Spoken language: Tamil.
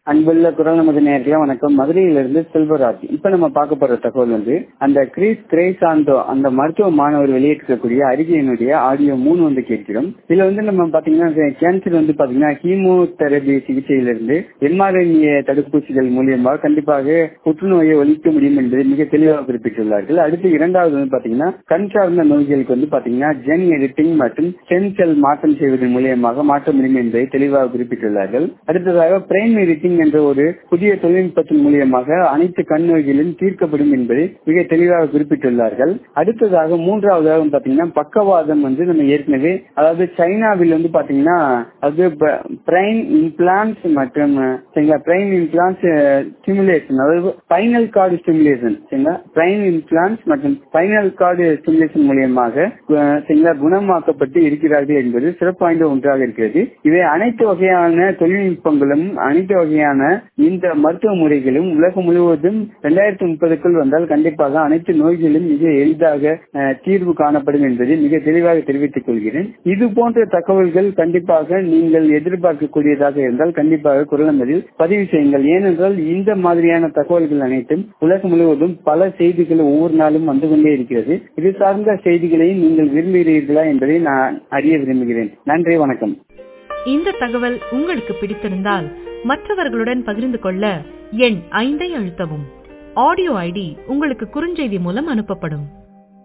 அன்புள்ள குரல் நமது நேர்களே வணக்கம் மதுரையிலிருந்து செல்வராஜ் இப்ப நம்ம பார்க்க போற தகவல் வந்து அந்த கிறிஸ் கிரேசாந்தோ அந்த மருத்துவ மாணவர் வெளியேற்றக்கூடிய அறிக்கையினுடைய ஆடியோ மூணு வந்து கேட்கிறோம் இதுல வந்து நம்ம பாத்தீங்கன்னா கேன்சர் வந்து பாத்தீங்கன்னா கீமோதெரபி சிகிச்சையிலிருந்து எம்ஆர்என்ஏ தடுப்பூசிகள் மூலியமாக கண்டிப்பாக புற்றுநோயை ஒழிக்க முடியும் என்பதை மிக தெளிவாக குறிப்பிட்டுள்ளார்கள் அடுத்து இரண்டாவது வந்து பாத்தீங்கன்னா கண் சார்ந்த நோய்களுக்கு வந்து பாத்தீங்கன்னா ஜென் எடிட்டிங் மற்றும் ஸ்டெம் செல் மாற்றம் செய்வதன் மூலியமாக மாற்ற முடியும் என்பதை தெளிவாக குறிப்பிட்டுள்ளார்கள் அடுத்ததாக பிரைன் எடிட்டிங் என்ற ஒரு புதிய தொழில்நுட்பத்தின் மூலியமாக அனைத்து கண் நோய்களும் தீர்க்கப்படும் என்பதை மிக தெளிவாக குறிப்பிட்டுள்ளார்கள் அடுத்ததாக மூன்றாவதாக பாத்தீங்கன்னா பக்கவாதம் வந்து நம்ம ஏற்கனவே அதாவது சைனாவில் வந்து பாத்தீங்கன்னா அது பிரைன் இம்ப்ளான்ஸ் மற்றும் சரிங்களா பிரைன் இம்ப்ளான்ஸ் ஸ்டிமுலேஷன் அதாவது பைனல் கார்டு ஸ்டிமுலேஷன் சரிங்களா பிரைன் இம்ப்ளான்ஸ் மற்றும் பைனல் கார்டு ஸ்டிமுலேஷன் மூலியமாக சரிங்களா குணமாக்கப்பட்டு இருக்கிறார்கள் என்பது சிறப்பு வாய்ந்த ஒன்றாக இருக்கிறது இவை அனைத்து வகையான தொழில்நுட்பங்களும் அனைத்து வகையான இந்த மருத்துவ முறைகளும் உலகம் முழுவதும் இரண்டாயிரத்தி முப்பதுக்குள் வந்தால் கண்டிப்பாக அனைத்து நோய்களும் மிக எளிதாக தீர்வு காணப்படும் என்பதை மிக தெளிவாக தெரிவித்துக் கொள்கிறேன் இது போன்ற தகவல்கள் கண்டிப்பாக நீங்கள் எதிர்பார்க்கக்கூடியதாக இருந்தால் கண்டிப்பாக குரலமதில் பதிவு செய்யுங்கள் ஏனென்றால் இந்த மாதிரியான தகவல்கள் அனைத்தும் உலகம் முழுவதும் பல செய்திகள் ஒவ்வொரு நாளும் வந்து கொண்டே இருக்கிறது இது சார்ந்த செய்திகளை நீங்கள் விரும்புகிறீர்களா என்பதை நான் அறிய விரும்புகிறேன் நன்றி வணக்கம் இந்த தகவல் உங்களுக்கு பிடித்திருந்தால் மற்றவர்களுடன் பகிர்ந்து கொள்ள எண் ஐந்தை அழுத்தவும் ஆடியோ ஐடி உங்களுக்கு குறுஞ்செய்தி மூலம் அனுப்பப்படும்